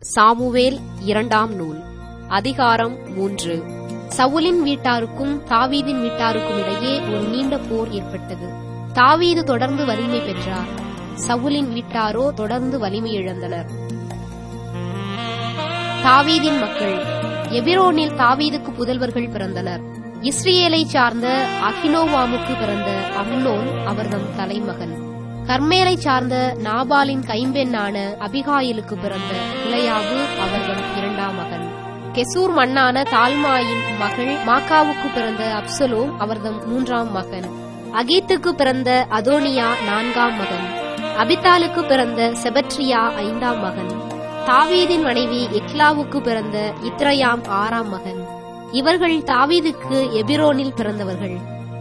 Samuel இரண்டாம் நூல் அதிகாரம் மூன்று சவுலின் வீட்டாருக்கும் தாவீதின் வீட்டாருக்கும் இடையே ஒரு நீண்ட போர் ஏற்பட்டது தாவீது தொடர்ந்து வலிமை பெற்றார் சவுலின் வீட்டாரோ தொடர்ந்து வலிமை இழந்தனர் தாவீதின் மக்கள் எபிரோனில் தாவீதுக்கு புதல்வர்கள் பிறந்தனர் இஸ்ரேலைச் சார்ந்த அகினோவாமுக்கு பிறந்த அம்னோன் அவர்தம் தலைமகன் கர்மேலைச் சார்ந்த நாபாலின் கைம்பெண்ணான அபிகாயிலுக்கு பிறந்த இளையாவு அவர்தம் இரண்டாம் மகன் கெசூர் மண்ணான தால்மாயின் மகள் மாக்காவுக்கு பிறந்த அப்சலோம் அவர்தம் மூன்றாம் மகன் அகீத்துக்கு பிறந்த அதோனியா நான்காம் மகன் அபித்தாலுக்கு பிறந்த செபட்ரியா ஐந்தாம் மகன் தாவீதின் மனைவி எக்லாவுக்கு பிறந்த இத்ரயாம் ஆறாம் மகன் இவர்கள் தாவீதுக்கு எபிரோனில் பிறந்தவர்கள்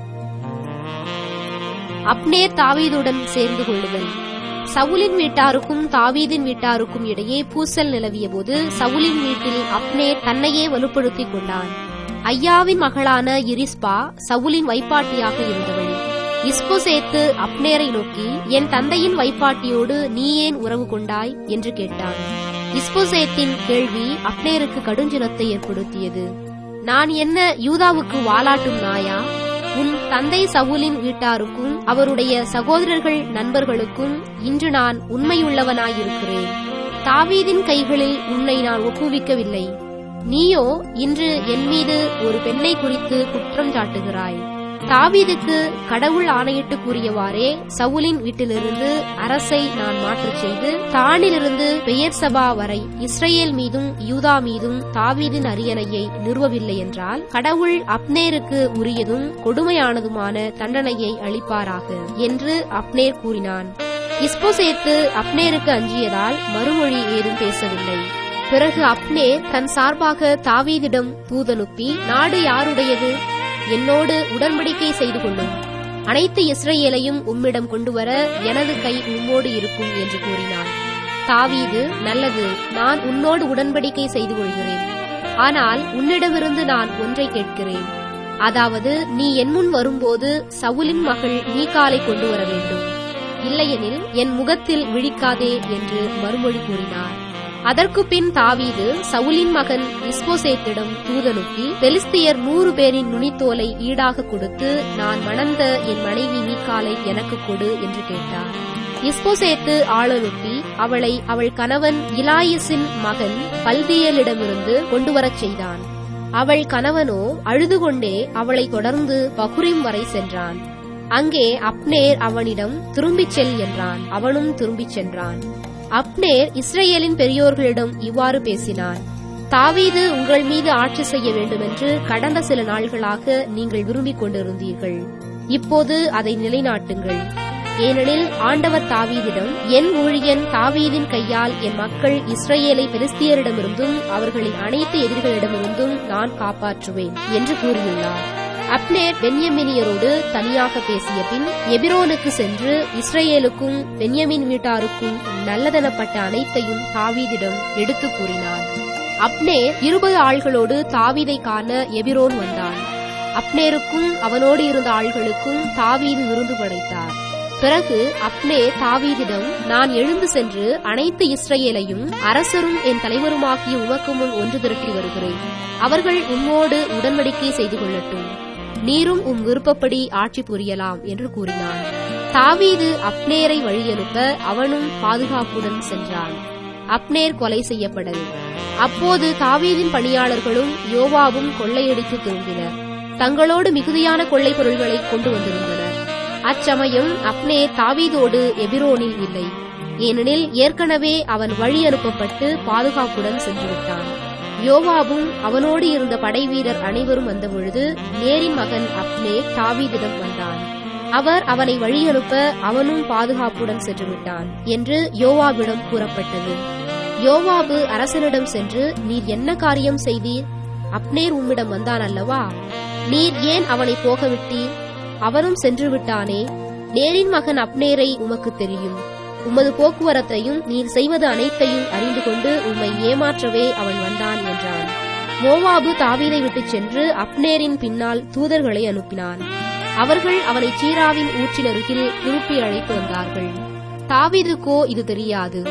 அப்னேர் தாவீதுடன் சேர்ந்து கொள்ளுதல் சவுலின் வீட்டாருக்கும் தாவீதின் வீட்டாருக்கும் இடையே பூசல் நிலவிய போது சவுலின் வீட்டில் அப்னேர் தன்னையே வலுப்படுத்திக் கொண்டான் ஐயாவின் மகளான இரிஸ்பா சவுலின் வைப்பாட்டியாக இருந்தவள் இஸ்போசேத்து அப்னேரை நோக்கி என் தந்தையின் வைப்பாட்டியோடு நீ ஏன் உறவு கொண்டாய் என்று கேட்டான் இஸ்போசேத்தின் கேள்வி அப்னேருக்கு கடுஞ்சினத்தை ஏற்படுத்தியது நான் என்ன யூதாவுக்கு வாலாட்டும் நாயா உன் தந்தை சவுலின் வீட்டாருக்கும் அவருடைய சகோதரர்கள் நண்பர்களுக்கும் இன்று நான் உண்மையுள்ளவனாயிருக்கிறேன் தாவீதின் கைகளில் உன்னை நான் ஒப்புவிக்கவில்லை நீயோ இன்று என் மீது ஒரு பெண்ணை குறித்து குற்றம் சாட்டுகிறாய் தாவீதுக்கு கடவுள் ஆணையிட்டு கூறியவாறே சவுலின் வீட்டிலிருந்து அரசை நான் மாற்றச் செய்து தானிலிருந்து பெயர் சபா வரை இஸ்ரேல் மீதும் யூதா மீதும் தாவீதின் அரியணையை நிறுவவில்லை என்றால் கடவுள் அப்னேருக்கு உரியதும் கொடுமையானதுமான தண்டனையை அளிப்பாராக என்று அப்னேர் கூறினான் இஸ்போசேத்து அப்னேருக்கு அஞ்சியதால் மறுமொழி ஏதும் பேசவில்லை பிறகு அப்னேர் தன் சார்பாக தாவீதிடம் தூதனுப்பி நாடு யாருடையது என்னோடு உடன்படிக்கை செய்து கொள்ளும் அனைத்து இஸ்ரேலையும் உம்மிடம் கொண்டுவர எனது கை உம்மோடு இருக்கும் என்று கூறினான் தாவீது நல்லது நான் உன்னோடு உடன்படிக்கை செய்து கொள்கிறேன் ஆனால் உன்னிடமிருந்து நான் ஒன்றை கேட்கிறேன் அதாவது நீ என் முன் வரும்போது சவுலின் மகள் மீகாலை கொண்டு வர வேண்டும் இல்லையெனில் என் முகத்தில் விழிக்காதே என்று மறுமொழி கூறினார் அதற்கு பின் தாவீது சவுலின் மகன் இஸ்போசேத்திடம் தூதனுப்பி பெலிஸ்தியர் நூறு பேரின் நுனித்தோலை ஈடாக கொடுத்து நான் மணந்த என் மனைவி மீக்காலை எனக்கு கொடு என்று கேட்டார் இஸ்போசேத்து ஆளனுப்பி அவளை அவள் கணவன் இலாயிசின் மகன் பல்தியலிடமிருந்து கொண்டுவரச் செய்தான் அவள் கணவனோ அழுது கொண்டே அவளை தொடர்ந்து பகுரிம் வரை சென்றான் அங்கே அப்னேர் அவனிடம் திரும்பிச் செல் என்றான் அவனும் திரும்பிச் சென்றான் அப்னேர் இஸ்ரேலின் பெரியோர்களிடம் இவ்வாறு பேசினான் தாவீது உங்கள் மீது ஆட்சி செய்ய வேண்டுமென்று கடந்த சில நாள்களாக நீங்கள் விரும்பிக் கொண்டிருந்தீர்கள் இப்போது அதை நிலைநாட்டுங்கள் ஏனெனில் ஆண்டவர் தாவீதிடம் என் ஊழியன் தாவீதின் கையால் என் மக்கள் இஸ்ரேலை பெலிஸ்தியரிடமிருந்தும் அவர்களின் அனைத்து எதிரிகளிடமிருந்தும் நான் காப்பாற்றுவேன் என்று கூறியுள்ளார் அப்னேர் பென்யமினியரோடு தனியாக பேசிய பின் எபிரோனுக்கு சென்று இஸ்ரேலுக்கும் பென்யமின் வீட்டாருக்கும் நல்லதெனப்பட்ட அனைத்தையும் தாவீதிடம் எடுத்து கூறினார் அப்னேர் இருபது ஆள்களோடு தாவீதை காண எபிரோன் வந்தான் அப்னேருக்கும் அவனோடு இருந்த ஆள்களுக்கும் தாவீது விருந்து படைத்தார் பிறகு அப்னே தாவீதிடம் நான் எழுந்து சென்று அனைத்து இஸ்ரேலையும் அரசரும் என் தலைவருமாகிய உமக்கு முன் ஒன்று திரட்டி வருகிறேன் அவர்கள் உம்மோடு உடன்படிக்கை செய்து கொள்ளட்டும் நீரும் உம் விருப்பப்படி ஆட்சி புரியலாம் என்று கூறினான் தாவீது அப்னேரை வழியனுப்ப அவனும் பாதுகாப்புடன் சென்றான் அப்னேர் கொலை செய்யப்படல் அப்போது தாவீதின் பணியாளர்களும் யோவாவும் கொள்ளையடித்து திரும்பினர் தங்களோடு மிகுதியான கொள்ளை பொருள்களை கொண்டு வந்திருந்தனர் அச்சமயம் அப்னேர் தாவீதோடு எபிரோனில் இல்லை ஏனெனில் ஏற்கனவே அவன் வழி அனுப்பப்பட்டு பாதுகாப்புடன் சென்றுவிட்டான் யோவாவும் அவனோடு இருந்த படைவீரர் அனைவரும் வந்தபொழுது நேரின் மகன் அப்னே தாவீதிடம் வந்தான் அவர் அவனை வழியனுப்ப அவனும் பாதுகாப்புடன் சென்றுவிட்டான் என்று யோவாவிடம் கூறப்பட்டது யோவாபு அரசனிடம் சென்று நீர் என்ன காரியம் செய்தீர் அப்னேர் உம்மிடம் வந்தான் அல்லவா நீர் ஏன் அவனை போகவிட்டீர் அவனும் சென்று விட்டானே நேரின் மகன் அப்னேரை உமக்கு தெரியும் உமது போக்குவரத்தையும் நீர் செய்வது அனைத்தையும் அறிந்து கொண்டு உம்மை ஏமாற்றவே அவன் வந்தான் என்றான் மோவாபு தாவீதை விட்டுச் சென்று அப்னேரின் பின்னால் தூதர்களை அனுப்பினான் அவர்கள் அவனை சீராவின் ஊற்றின் அருகில் திருப்பி அழைத்து வந்தார்கள் தாவீதுக்கோ இது தெரியாது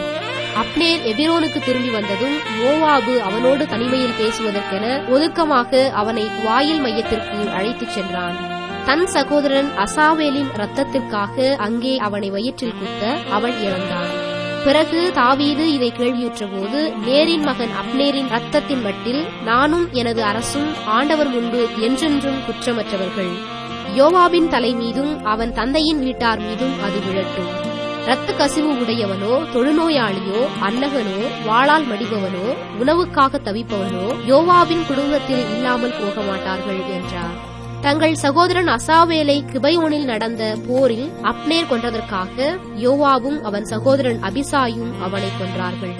அப்னேர் எபிரோனுக்கு திரும்பி வந்ததும் யோவாபு அவனோடு தனிமையில் பேசுவதற்கென ஒதுக்கமாக அவனை வாயில் மையத்திற்கு அழைத்துச் சென்றான் தன் சகோதரன் அசாவேலின் இரத்தத்திற்காக அங்கே அவனை வயிற்றில் குத்த அவன் இறந்தான் பிறகு தாவீது இதை கேள்வியுற்றபோது நேரின் மகன் அப்னேரின் ரத்தத்தின் மட்டில் நானும் எனது அரசும் ஆண்டவர் முன்பு என்றென்றும் குற்றமற்றவர்கள் யோவாபின் தலை மீதும் அவன் தந்தையின் வீட்டார் மீதும் அது விழட்டும் இரத்த கசிவு உடையவனோ தொழுநோயாளியோ அன்னகனோ வாளால் மடிபவனோ உணவுக்காக தவிப்பவனோ யோவாபின் குடும்பத்தில் இல்லாமல் போக மாட்டார்கள் என்றார் தங்கள் சகோதரன் அசாவேலை கிபையோனில் நடந்த போரில் அப்னேர் கொன்றதற்காக யோவாவும் அவன் சகோதரன் அபிசாயும் அவனை கொன்றார்கள்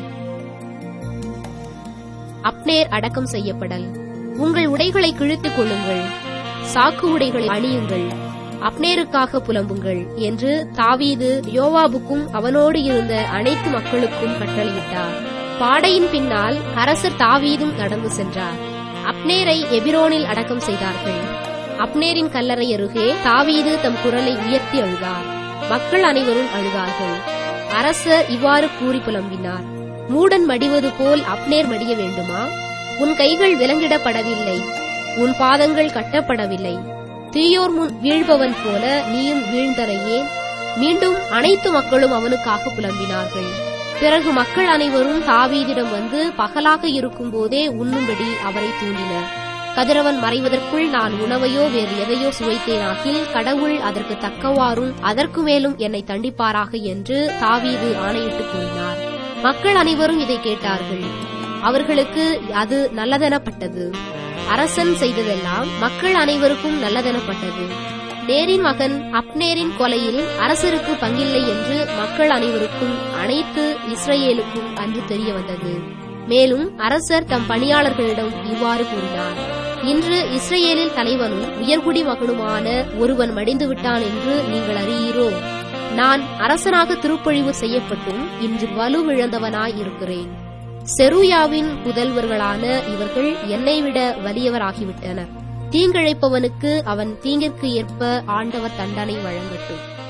அப்னேர் அடக்கம் செய்யப்படல் உங்கள் உடைகளை கிழித்துக் கொள்ளுங்கள் சாக்கு உடைகளை அணியுங்கள் அப்னேருக்காக புலம்புங்கள் என்று தாவீது யோவாபுக்கும் அவனோடு இருந்த அனைத்து மக்களுக்கும் கட்டளையிட்டார் பாடையின் பின்னால் அரசர் தாவீதும் நடந்து சென்றார் அப்னேரை எபிரோனில் அடக்கம் செய்தார்கள் அப்னேரின் கல்லறை அருகே தாவீது தம் குரலை உயர்த்தி அழுதார் மக்கள் அனைவரும் அழுதார்கள் அரசர் இவ்வாறு கூறி புலம்பினார் மூடன் மடிவது போல் அப்னேர் மடிய வேண்டுமா உன் கைகள் விலங்கிடப்படவில்லை உன் பாதங்கள் கட்டப்படவில்லை தீயோர் முன் வீழ்பவன் போல நீயும் வீழ்ந்தரையே மீண்டும் அனைத்து மக்களும் அவனுக்காக புலம்பினார்கள் பிறகு மக்கள் அனைவரும் தாவீதிடம் வந்து பகலாக இருக்கும் போதே உண்ணும்படி அவரை தூண்டினர் கதிரவன் மறைவதற்குள் நான் உணவையோ வேறு எதையோ சுவைத்தேனாகில் கடவுள் அதற்கு தக்கவாறும் அதற்கு மேலும் என்னை தண்டிப்பாராக என்று தாவீது ஆணையிட்டு கூறினார் மக்கள் அனைவரும் இதை கேட்டார்கள் அவர்களுக்கு அது நல்லதெனப்பட்டது அரசன் செய்ததெல்லாம் மக்கள் அனைவருக்கும் நல்லதெனப்பட்டது நேரின் மகன் அப்னேரின் கொலையில் அரசருக்கு பங்கில்லை என்று மக்கள் அனைவருக்கும் அனைத்து இஸ்ரேலுக்கும் அன்று தெரிய வந்தது மேலும் அரசர் தம் பணியாளர்களிடம் இவ்வாறு கூறினார் இன்று இஸ்ரேலில் தலைவனும் உயர்குடி மகனுமான ஒருவன் மடிந்து விட்டான் என்று நீங்கள் அறியீரோ நான் அரசனாக திருப்பொழிவு செய்யப்பட்டும் இன்று வலுவிழந்தவனாய் இருக்கிறேன் செருயாவின் புதல்வர்களான இவர்கள் என்னை விட வலியவராகிவிட்டனர் தீங்கிழைப்பவனுக்கு அவன் தீங்கிற்கு ஏற்ப ஆண்டவர் தண்டனை வழங்கட்டும்